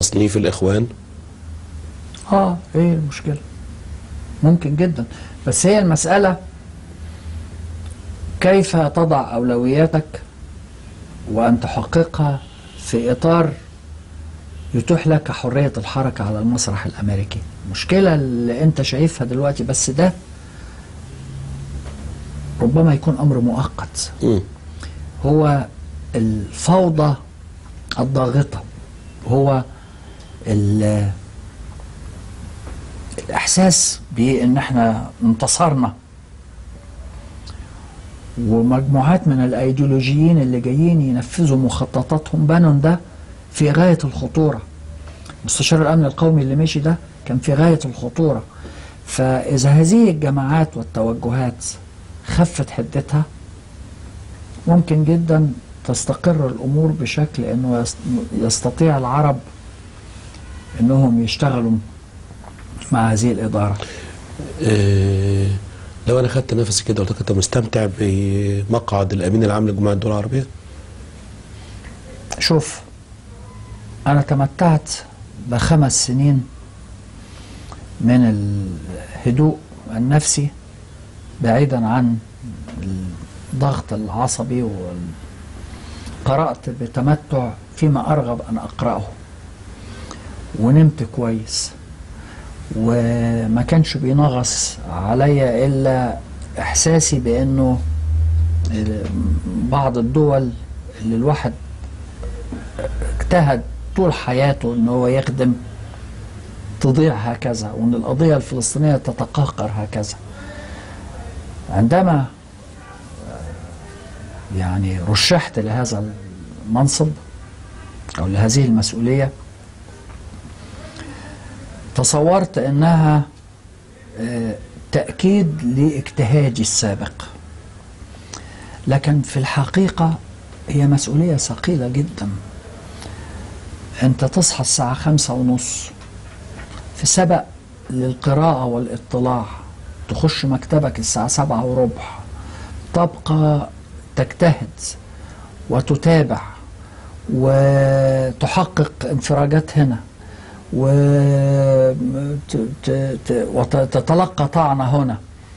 تصنيف الإخوان اه ايه المشكلة ممكن جدا بس هي المسألة كيف تضع أولوياتك وأن تحققها في إطار يتوح لك حرية الحركة على المسرح الأمريكي المشكلة اللي أنت شايفها دلوقتي بس ده ربما يكون أمر مؤقت مم. هو الفوضى الضاغطة هو ال- الإحساس بأن احنا انتصرنا ومجموعات من الأيديولوجيين اللي جايين ينفذوا مخططاتهم بانون ده في غاية الخطورة مستشار الأمن القومي اللي مشي ده كان في غاية الخطورة فإذا هذه الجماعات والتوجهات خفت حدتها ممكن جدا تستقر الأمور بشكل أنه يست- يستطيع العرب أنهم يشتغلوا مع هذه الإدارة آه، لو أنا خدت نفسي كده قلت لك أنت مستمتع بمقعد الأمين العام لجماعة الدول العربية؟ شوف أنا تمتعت بخمس سنين من الهدوء النفسي بعيدا عن الضغط العصبي وال... قرأت بتمتع فيما أرغب أن أقرأه ونمت كويس وما كانش بينغص عليا إلا إحساسي بأنه بعض الدول اللي الواحد اجتهد طول حياته ان هو يخدم تضيع هكذا وان القضيه الفلسطينيه تتقهقر هكذا عندما يعني رشحت لهذا المنصب او لهذه المسؤوليه تصورت انها آه، تاكيد لاجتهادي السابق لكن في الحقيقه هي مسؤوليه ثقيله جدا انت تصحى الساعة خمسة ونص في سبق للقراءة والاطلاع تخش مكتبك الساعة سبعة وربع تبقى تجتهد وتتابع وتحقق انفراجات هنا وتتلقى طعنة هنا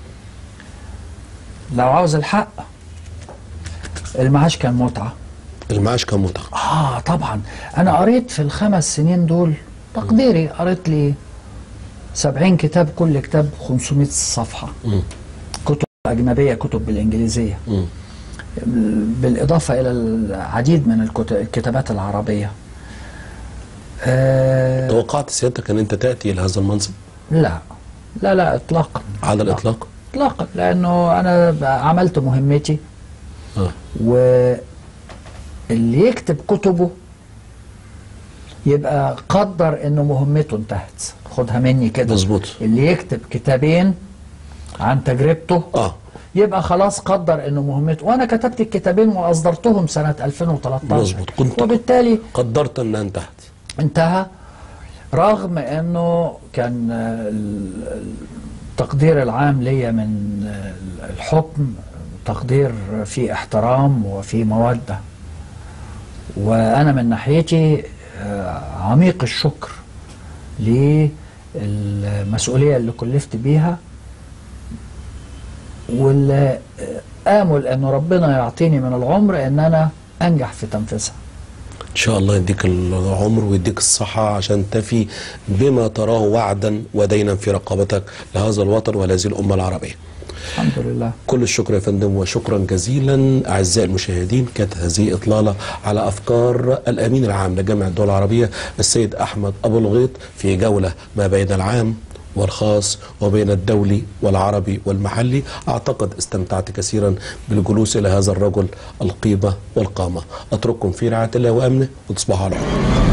لو عاوز الحق المعاش كان متعه المعاش كان متعة اه طبعا انا قريت في الخمس سنين دول تقديري قريت لي 70 كتاب كل كتاب 500 صفحة مم. كتب أجنبية كتب بالإنجليزية مم. بالإضافة إلى العديد من الكت- الكتابات العربية آه توقعت سيادتك أن أنت تأتي إلى هذا المنصب لا لا لا إطلاقا على الإطلاق؟ إطلاقا لأنه أنا عملت مهمتي آه. واللي يكتب كتبه يبقى قدر انه مهمته انتهت خدها مني كده مظبوط. اللي يكتب كتابين عن تجربته آه يبقى خلاص قدر انه مهمته وانا كتبت الكتابين واصدرتهم سنة 2013 مظبوط. كنت- وبالتالي قدرت أنها انتهت انتهى رغم انه كان آه، ال- التقدير العام ليا من آه، الحكم تقدير فيه احترام وفيه مودة وانا من ناحيتي آه، عميق الشكر للمسؤولية اللي كلفت بيها واللي آه، آمل أن ربنا يعطيني من العمر أن أنا أنجح في تنفيذها إن شاء الله يديك العمر ويديك الصحة عشان تفي بما تراه وعدا ودينا في رقبتك لهذا الوطن ولهذه الأمة العربية الحمد لله كل الشكر يا فندم وشكرا جزيلا أعزائي المشاهدين كانت هذه إطلالة على أفكار الأمين العام لجامعة الدول العربية السيد أحمد أبو الغيط في جولة ما بين العام والخاص وبين الدولي والعربي والمحلي أعتقد استمتعت كثيرا بالجلوس إلى هذا الرجل القيمة والقامة أترككم في رعاية الله وأمنه وتصبحوا على خير